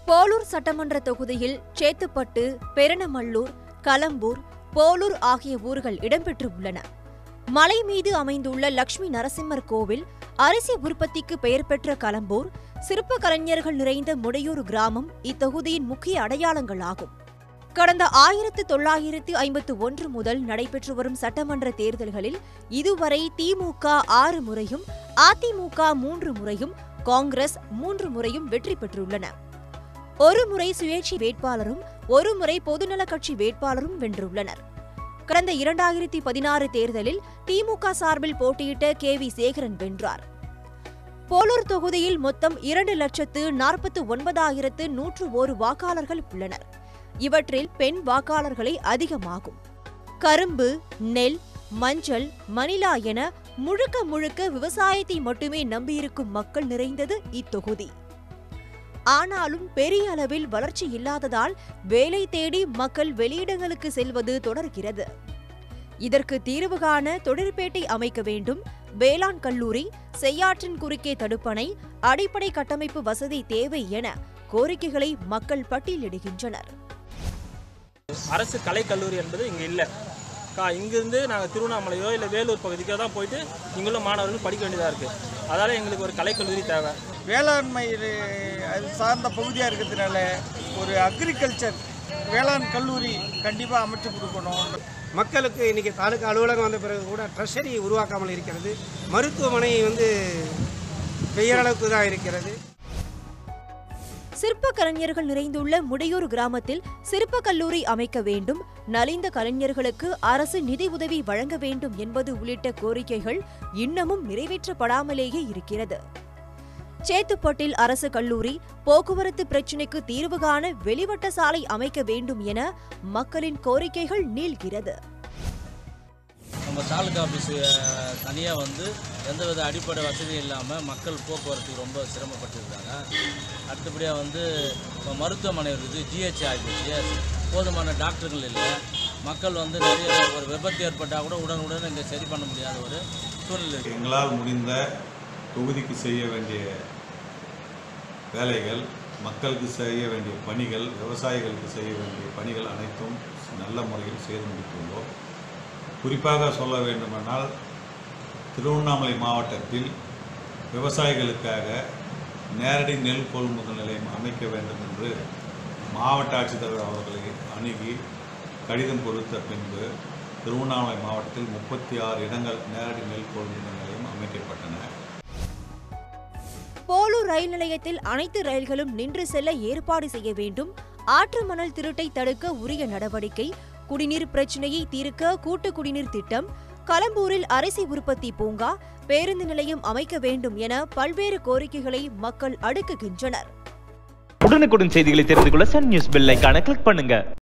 போலூர் சட்டமன்ற தொகுதியில் சேத்துப்பட்டு பெரணமல்லூர் கலம்பூர் போலூர் ஆகிய ஊர்கள் இடம்பெற்று உள்ளன மலை மீது அமைந்துள்ள லட்சுமி நரசிம்மர் கோவில் அரிசி உற்பத்திக்கு பெயர் பெற்ற கலம்பூர் சிற்ப கலைஞர்கள் நிறைந்த முடையூர் கிராமம் இத்தொகுதியின் முக்கிய அடையாளங்களாகும் கடந்த ஆயிரத்து தொள்ளாயிரத்து ஐம்பத்து ஒன்று முதல் நடைபெற்று வரும் சட்டமன்ற தேர்தல்களில் இதுவரை திமுக ஆறு முறையும் அதிமுக மூன்று முறையும் காங்கிரஸ் மூன்று முறையும் வெற்றி பெற்றுள்ளன ஒரு முறை சுயேட்சை வேட்பாளரும் ஒரு முறை பொதுநலக் கட்சி வேட்பாளரும் வென்றுள்ளனர் கடந்த இரண்டாயிரத்தி பதினாறு தேர்தலில் திமுக சார்பில் போட்டியிட்ட கே வி சேகரன் வென்றார் போலூர் தொகுதியில் மொத்தம் இரண்டு லட்சத்து நாற்பத்து ஒன்பதாயிரத்து நூற்று ஒரு வாக்காளர்கள் உள்ளனர் இவற்றில் பெண் வாக்காளர்களே அதிகமாகும் கரும்பு நெல் மஞ்சள் மணிலா என முழுக்க முழுக்க விவசாயத்தை மட்டுமே நம்பியிருக்கும் மக்கள் நிறைந்தது இத்தொகுதி ஆனாலும் பெரிய அளவில் வளர்ச்சி இல்லாததால் வேலை தேடி மக்கள் வெளியிடங்களுக்கு செல்வது தொடர்கிறது இதற்கு தீர்வு காண தொழிற்பேட்டை அமைக்க வேண்டும் வேளாண் கல்லூரி செய்யாற்றின் குறுக்கே தடுப்பணை அடிப்படை கட்டமைப்பு வசதி தேவை என கோரிக்கைகளை மக்கள் பட்டியலிடுகின்றனர் அரசு கலைக்கல்லூரி என்பது இங்கே இல்லை கா இங்கேருந்து நாங்கள் திருவண்ணாமலையோ இல்லை வேலூர் பகுதிக்கோ தான் போயிட்டு இங்குள்ள மாணவர்கள் படிக்க வேண்டியதாக இருக்குது அதால் எங்களுக்கு ஒரு கலைக்கல்லூரி தேவை வேளாண்மை அது சார்ந்த பகுதியாக இருக்கிறதுனால ஒரு அக்ரிகல்ச்சர் வேளாண் கல்லூரி கண்டிப்பாக அமைச்சு கொடுக்கணும் மக்களுக்கு இன்னைக்கு தாலுகா அலுவலகம் வந்த பிறகு கூட ட்ரெஷரி உருவாக்காமல் இருக்கிறது மருத்துவமனை வந்து பெயரளவுக்கு தான் இருக்கிறது சிற்ப கலைஞர்கள் நிறைந்துள்ள முடையூர் கிராமத்தில் சிற்ப கல்லூரி அமைக்க வேண்டும் நலிந்த கலைஞர்களுக்கு அரசு நிதி உதவி வழங்க வேண்டும் என்பது உள்ளிட்ட கோரிக்கைகள் இன்னமும் நிறைவேற்றப்படாமலேயே இருக்கிறது சேத்துப்பட்டில் அரசு கல்லூரி போக்குவரத்து பிரச்சினைக்கு தீர்வு காண வெளிவட்ட சாலை அமைக்க வேண்டும் என மக்களின் கோரிக்கைகள் நீள்கிறது நம்ம தாலுகா ஆஃபீஸு தனியாக வந்து எந்தவித அடிப்படை வசதியும் இல்லாமல் மக்கள் போக்குவரத்துக்கு ரொம்ப சிரமப்பட்டிருக்காங்க அடுத்தபடியாக வந்து இப்போ மருத்துவமனை இருக்குது ஜிஹெச் ஆகிப்போச்சு போதுமான டாக்டர்கள் இல்லை மக்கள் வந்து நிறைய ஒரு விபத்து ஏற்பட்டால் கூட உடனுடன் இங்கே சரி பண்ண முடியாத ஒரு சூழ்நிலை இருக்குது எங்களால் முடிந்த தொகுதிக்கு செய்ய வேண்டிய வேலைகள் மக்களுக்கு செய்ய வேண்டிய பணிகள் விவசாயிகளுக்கு செய்ய வேண்டிய பணிகள் அனைத்தும் நல்ல முறையில் செய்து முடித்துள்ளோம் குறிப்பாக சொல்ல வேண்டுமென்றால் திருவண்ணாமலை மாவட்டத்தில் விவசாயிகளுக்காக நேரடி நெல் கொள்முதல் நிலையம் அமைக்க வேண்டும் என்று மாவட்ட ஆட்சித்தலைவர் அவர்களை அணுகி கடிதம் கொடுத்த பின்பு திருவண்ணாமலை மாவட்டத்தில் முப்பத்தி ஆறு இடங்கள் நேரடி நெல் கொள்முதல் நிலையம் அமைக்கப்பட்டன போலூர் ரயில் நிலையத்தில் அனைத்து ரயில்களும் நின்று செல்ல ஏற்பாடு செய்ய வேண்டும் ஆற்று மணல் திருட்டை தடுக்க உரிய நடவடிக்கை குடிநீர் பிரச்சினையை தீர்க்க கூட்டு குடிநீர் திட்டம் கலம்பூரில் அரிசி உற்பத்தி பூங்கா பேருந்து நிலையம் அமைக்க வேண்டும் என பல்வேறு கோரிக்கைகளை மக்கள் அடுக்குகின்றனர் உடனுக்குடன் செய்திகளை தெரிந்து கொள்ள சன் நியூஸ் பெல் ஐகானை கிளிக் பண்ணுங்க